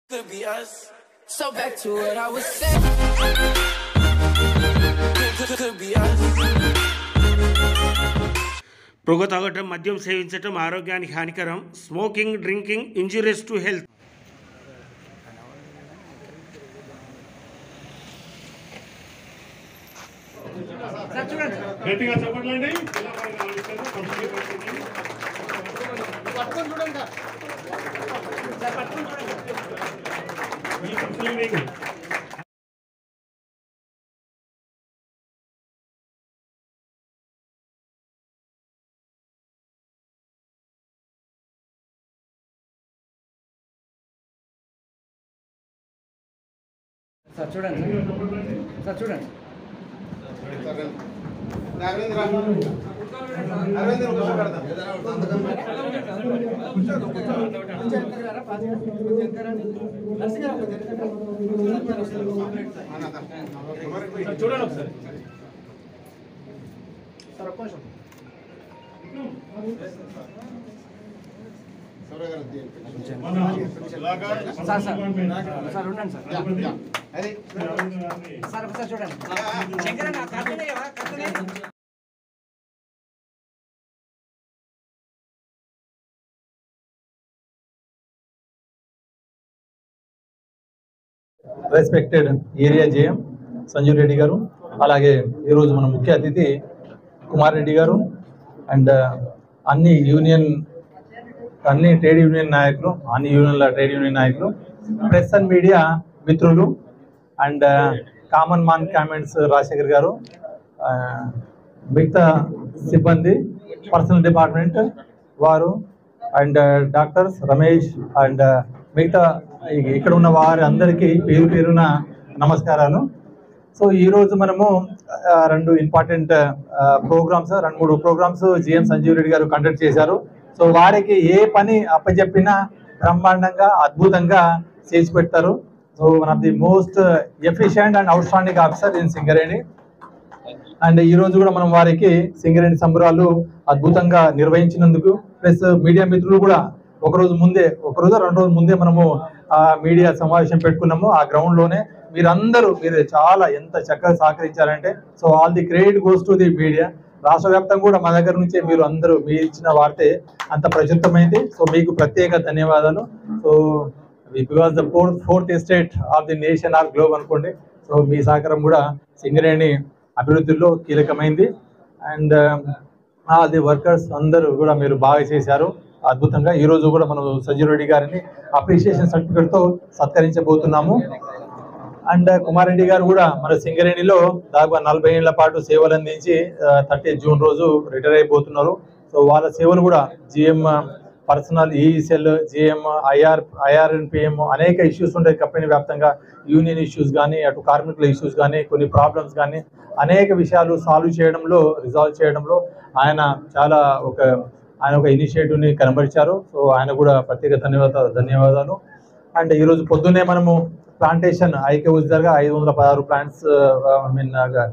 Could be us. So back to what I was saying. Could, could, could be us. పొగ తాగటం మద్యం సేవించటం ఆరోగ్యానికి హానికరం smoking drinking injurious to health గట్టిగా చెప్పట్లండి పిల్లవాడిని ఆలోచిస్తారు, కంపెనీ పట్టుకుంటారు. ఈ కంపెనీ మీకు. సార్ చూడండి సార్. సార్ చూడండి చూడండి ఒకసారి మన ఇలాగా సార్ సార్ డిపార్ట్మెంట్ సార్ ఉండండి సార్ అరవింద్ గారిని సార్ ఒకసారి చూడండి శంకర్ అన్న కట్టనే కదా కట్టనే respected area GM Sanjeev Reddy garu అలాగే ఈరోజు మన ముఖ్య అతిథి కుమార్ రెడ్డి గారు అండ్ అన్ని యూనియన్ అన్ని ట్రేడ్ యూనియన్ నాయకులు అన్ని యూనియన్ల ట్రేడ్ యూనియన్ నాయకులు ప్రెస్ అండ్ మీడియా మిత్రులు and common man comments Rajasekhar garu ఆ, మిగతా సిబ్బంది పర్సనల్ డిపార్ట్మెంట్ వారు అండ్ డాక్టర్స్ రమేష్ అండ్ మిగతా ఇ- ఇక్కడ ఉన్న వారి అందరికీ పేరు పేరున నమస్కారాలు సో ఈ రోజు మనము ఆ, రెండు ఇంపార్టెంట్ ప్రోగ్రామ్స్ రెండు మూడు ప్రోగ్రామ్స్ జిఎం సంజీవ్ రెడ్డి గారు కండక్ట్ చేశారు సో వారికి ఏ పని అప్పచెప్పినా బ్రహ్మాండంగా అద్భుతంగా చేసి పెడతారు so one of the most efficient and outstanding officer in Singareni and ఈ రోజు కూడా మనం వారికి సింగరేణి సంబరాలు అద్భుతంగా నిర్వహించినందుకు ప్లస్ మీడియా మిత్రులు కూడా ఒక రోజు ముందే ఒక రోజు రెండు రోజుల ముందే మనము ఆ మీడియా సమావేశం పెట్టుకున్నాము ఆ గ్రౌండ్ లోనే మీరందరూ మీరు చాలా ఎంత చక్కగా సహకరించారంటే so all the credit goes to the media రాష్ట్ర వ్యాప్తంగా కూడా మా దగ్గర నుంచే మీరు అందరూ మీరు ఇచ్చిన వార్తే అంత ప్రచురితమైంది సో మీకు ప్రత్యేక ధన్యవాదాలు so because the fourth fourth estate of the nation or globe అనుకోండి సో మీ సహకారం కూడా సింగరేణి అభివృద్ధిలో కీలకమైంది అండ్ ఆల్ ది వర్కర్స్ అందరూ కూడా మీరు బాగా చేశారు అద్భుతంగా ఈ రోజు కూడా మనం సంజీవ్ రెడ్డి గారిని అప్రిషియేషన్ సర్టిఫికేట్ తో సత్కరించబోతున్నాము అండ్ కుమార్ రెడ్డి గారు కూడా మన సింగరేణిలో దాదాపు నలభై ఏళ్ల పాటు సేవలు అందించి థర్టీ జూన్ రోజు రిటైర్ అయిపోతున్నారు సో వాళ్ళ సేవలు కూడా జిఎం పర్సనల్ ఈసెల్ జిఎం ఐఆర్ ఐఆర్ఎన్పిఎం అనేక ఇష్యూస్ ఉంటాయి కంపెనీ వ్యాప్తంగా యూనియన్ ఇష్యూస్ కానీ అటు కార్మికుల ఇష్యూస్ కానీ కొన్ని ప్రాబ్లమ్స్ కానీ అనేక విషయాలు సాల్వ్ చేయడంలో రిజాల్వ్ చేయడంలో ఆయన చాలా ఒక ఆయన ఒక ఇనిషియేటివ్ని కనబరిచారు సో ఆయన కూడా ప్రత్యేక ధన్యవాదాలు ధన్యవాదాలు అండ్ ఈరోజు పొద్దున్నే మనము ప్లాంటేషన్ ఐక్య ఉద్యోగ ఐదు వందల పదహారు plants I mean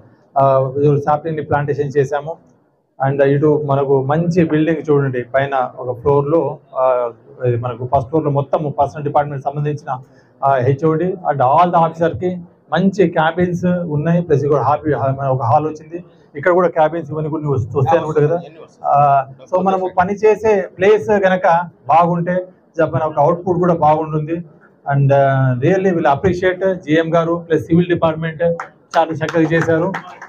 sapling plantation చేశాము అండ్ ఇటు మనకు మంచి బిల్డింగ్ చూడండి పైన ఒక ఫ్లోర్ లో ఆ, ఇది మనకు ఫస్ట్ ఫ్లోర్ లో మొత్తం పర్సనల్ డిపార్ట్మెంట్ సంబంధించిన HOD and all the officer కి మంచి క్యాబిన్స్ ఉన్నాయి ప్లస్ ఇక్కడ హాపీ ఒక హాల్ వచ్చింది ఇక్కడ కూడా క్యాబిన్స్ ఇవన్నీ కొన్ని వస్తు- వస్తాయి అనుకుంటా కదా సో మనము పని చేసే ప్లేస్ గనక బాగుంటే జ- మన ఒక అవుట్పుట్ కూడా బాగుంటుంది and really will appreciate GM garu plus civil department చాలా చక్కగా చేశారు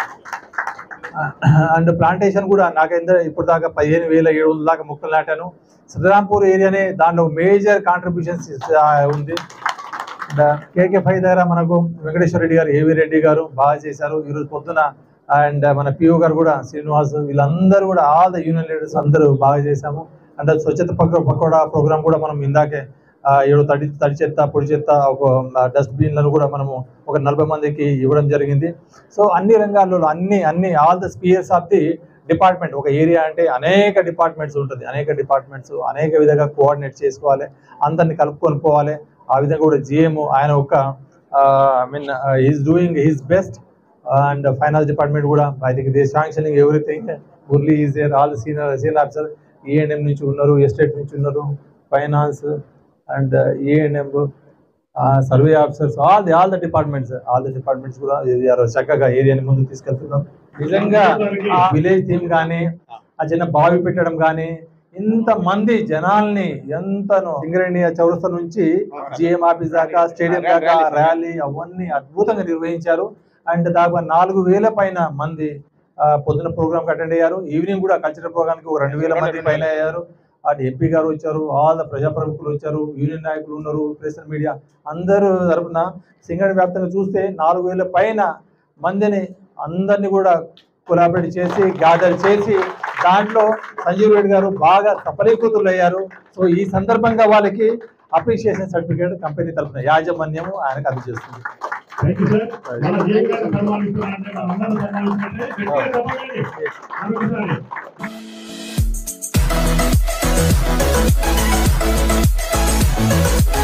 అండ్ ప్లాంటేషన్ కూడా నాకైతే ఇప్పుడు దాకా పదిహేను వేల ఏడు వందల దాకా మొక్కలు నాటాను శ్రీరాంపూర్ ఏరియానే దాంట్లో మేజర్ కాంట్రిబ్యూషన్స్ ఉంది కేకే ఫైవ్ దగ్గర మనకు వెంకటేశ్వర రెడ్డి గారు ఏవి రెడ్డి గారు బాగా చేశారు ఈరోజు పొద్దున అండ్ మన పిఓ గారు కూడా శ్రీనివాస్ వీళ్ళందరూ కూడా ఆల్ ద యూనియన్ లీడర్స్ అందరూ బాగా చేశాము అండ్ స్వచ్ఛత పక్క పకోడా ప్రోగ్రామ్ కూడా మనం ఇందాకే ఆ, ఏడు తడి తడి చెత్త పొడి చెత్త ఒక డస్ట్బిన్లను కూడా మనము ఒక నలభై మందికి ఇవ్వడం జరిగింది సో అన్ని రంగాల్లో అన్ని అన్ని all the spheres of the department ఒక ఏరియా అంటే అనేక డిపార్ట్మెంట్స్ ఉంటుంది అనేక డిపార్ట్మెంట్స్ అనేక విధంగా కోఆర్డినేట్ చేసుకోవాలి అందరిని కలుపుకొని పోవాలి ఆ విధంగా కూడా జిఎం ఆయన ఒక I mean is doing his best and finance department కూడా I think they sanctioning everything Murali is there all senior senior officer ENM నుంచి ఉన్నారు ఎస్టేట్ నుంచి ఉన్నారు finance and ANM survey officers all the all the departments all the departments కూడా ఇది ఎవరో చక్కగా ఏరియాని ముందుకు తీసుకెళ్తున్నారు నిజంగా ఆ విలేజ్ థీమ్ కానీ ఆ చిన్న బావి పెట్టడం కానీ ఇంత మంది జనాల్ని ఎంతను సింగరేణి చౌరస్తా నుంచి జిఎం ఆఫీస్ దాకా స్టేడియం దాకా ర్యాలీ అవన్నీ అద్భుతంగా నిర్వహించారు అండ్ దాదాపు నాలుగు వేల పైన మంది ఆ, పొద్దున ప్రోగ్రామ్ అటెండ్ అయ్యారు ఈవినింగ్ కూడా కల్చరల్ ప్రోగ్రామ్కి ఒక రెండు వేల మంది పైన అయ్యారు అటు ఎంపీ గారు వచ్చారు ఆల్ ద ప్రజాప్రముఖులు వచ్చారు యూనియన్ నాయకులు ఉన్నారు ప్రెస్ మీడియా అందరూ తరపున సింగరేణి వ్యాప్తంగా చూస్తే నాలుగు వేల పైన మందిని అందరినీ కూడా కొలాబరేట్ చేసి గ్యాదర్ చేసి దాంట్లో సంజీవ్ రెడ్డి గారు బాగా సఫలీకృతులు అయ్యారు సో ఈ సందర్భంగా వాళ్ళకి అప్రిషియేషన్ సర్టిఫికేట్ కంపెనీ తరఫున యాజమాన్యము ఆయనకు అందజేస్తుంది థ్యాంక్ యూ సార్ మన జీవి గారు సన్మానిస్తున్నారంటే మన అందరూ సన్మానిస్తుంటే గట్టిగా చెప్పండి మరొకసారి Thank